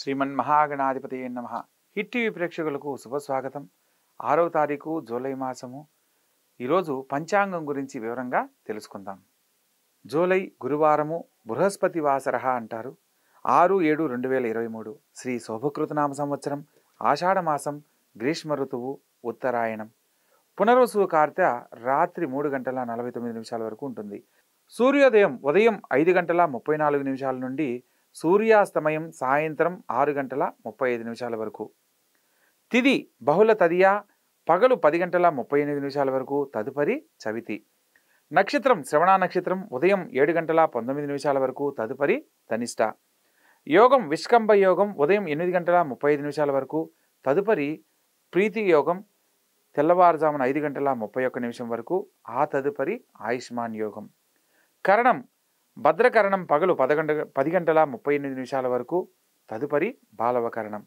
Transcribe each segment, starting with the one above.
శ్రీమన్ మహాగణాధిపతి నమ hit TV ప్రేక్షకులకు శుభస్వాగతం ఆరవ తారీఖు జూలై మాసము ఈరోజు పంచాంగం గురించి వివరంగా తెలుసుకుందాం జూలై గురువారము బృహస్పతి వాసర అంటారు ఆరు ఏడు రెండు వేల ఇరవై మూడు శ్రీ శోభకృతనామ సంవత్సరం ఆషాఢ మాసం గ్రీష్మ ఋతువు ఉత్తరాయణం పునర్వసు కార్తె రాత్రి మూడు గంటల నలభై తొమ్మిది నిమిషాల వరకు ఉంటుంది సూర్యోదయం ఉదయం ఐదు గంటల ముప్పై నాలుగు నిమిషాల నుండి సూర్యాస్తమయం సాయంత్రం ఆరు గంటల ముప్పై ఐదు నిమిషాల వరకు తిది బహుళ తదియా పగలు పది గంటల ముప్పై ఎనిమిది నిమిషాల వరకు తదుపరి చవితి నక్షత్రం శ్రవణ నక్షత్రం ఉదయం ఏడు గంటల పంతొమ్మిది నిమిషాల వరకు తదుపరి ధనిష్ట యోగం విష్కంభ యోగం ఉదయం ఎనిమిది గంటల ముప్పై ఐదు నిమిషాల వరకు తదుపరి ప్రీతి యోగం తెల్లవారుజామున ఐదు గంటల ముప్పై ఒక్క నిమిషం వరకు ఆ తదుపరి ఆయుష్మాన్ యోగం కరణం భద్రకరణం పగలు పదగంట పది గంటల ముప్పై ఎనిమిది నిమిషాల వరకు తదుపరి బాలవకరణం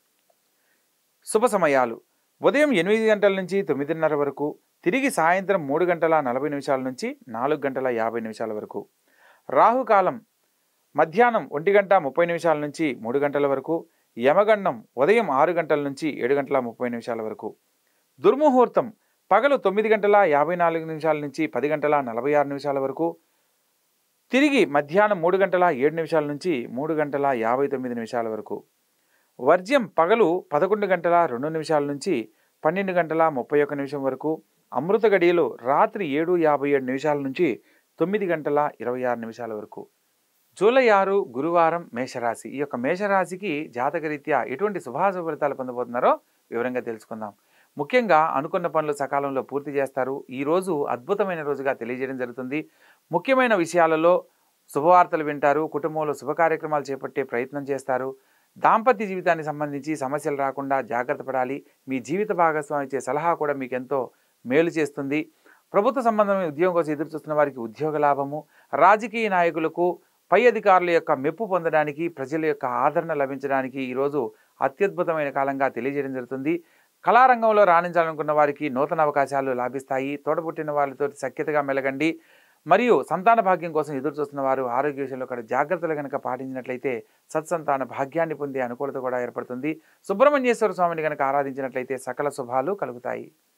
శుభ సమయాలు ఉదయం ఎనిమిది గంటల నుంచి తొమ్మిదిన్నర వరకు తిరిగి సాయంత్రం మూడు గంటల నలభై నిమిషాల నుంచి నాలుగు గంటల యాభై నిమిషాల వరకు రాహుకాలం మధ్యాహ్నం ఒంటి గంట ముప్పై నిమిషాల నుంచి మూడు గంటల వరకు యమగండం ఉదయం ఆరు గంటల నుంచి ఏడు గంటల ముప్పై నిమిషాల వరకు దుర్ముహూర్తం పగలు తొమ్మిది గంటల యాభై నాలుగు నిమిషాల నుంచి పది గంటల నలభై ఆరు నిమిషాల వరకు తిరిగి మధ్యాహ్నం మూడు గంటల ఏడు నిమిషాల నుంచి మూడు గంటల యాభై తొమ్మిది నిమిషాల వరకు వర్జ్యం పగలు పదకొండు గంటల రెండు నిమిషాల నుంచి పన్నెండు గంటల ముప్పై ఒక్క నిమిషం వరకు అమృత గడియలు రాత్రి ఏడు యాభై ఏడు నిమిషాల నుంచి తొమ్మిది గంటల ఇరవై ఆరు నిమిషాల వరకు జూలై ఆరు గురువారం మేషరాశి ఈ యొక్క మేషరాశికి జాతకరీత్యా ఎటువంటి శుభాశుభ ఫలితాలు పొందబోతున్నారో వివరంగా తెలుసుకుందాం ముఖ్యంగా అనుకున్న పనులు సకాలంలో పూర్తి చేస్తారు ఈ రోజు అద్భుతమైన రోజుగా తెలియజేయడం జరుగుతుంది ముఖ్యమైన విషయాలలో శుభవార్తలు వింటారు కుటుంబంలో శుభ కార్యక్రమాలు చేపట్టే ప్రయత్నం చేస్తారు దాంపత్య జీవితానికి సంబంధించి సమస్యలు రాకుండా జాగ్రత్త పడాలి మీ జీవిత భాగస్వామి ఇచ్చే సలహా కూడా మీకు ఎంతో మేలు చేస్తుంది ప్రభుత్వ సంబంధమైన ఉద్యోగం కోసం ఎదురు చూస్తున్న వారికి ఉద్యోగ లాభము రాజకీయ నాయకులకు పై అధికారుల యొక్క మెప్పు పొందడానికి ప్రజల యొక్క ఆదరణ లభించడానికి ఈరోజు అత్యద్భుతమైన కాలంగా తెలియజేయడం జరుగుతుంది కళారంగంలో రాణించాలనుకున్న వారికి నూతన అవకాశాలు లాభిస్తాయి తోడబుట్టిన వాళ్ళతో సఖ్యతగా మెలగండి మరియు సంతాన భాగ్యం కోసం ఎదురు చూస్తున్న వారు ఆరోగ్య విషయంలో కూడా జాగ్రత్తలు కనుక పాటించినట్లయితే సత్సంతాన భాగ్యాన్ని పొందే అనుకూలత కూడా ఏర్పడుతుంది సుబ్రహ్మణ్యేశ్వర స్వామిని కనుక ఆరాధించినట్లయితే సకల శుభాలు కలుగుతాయి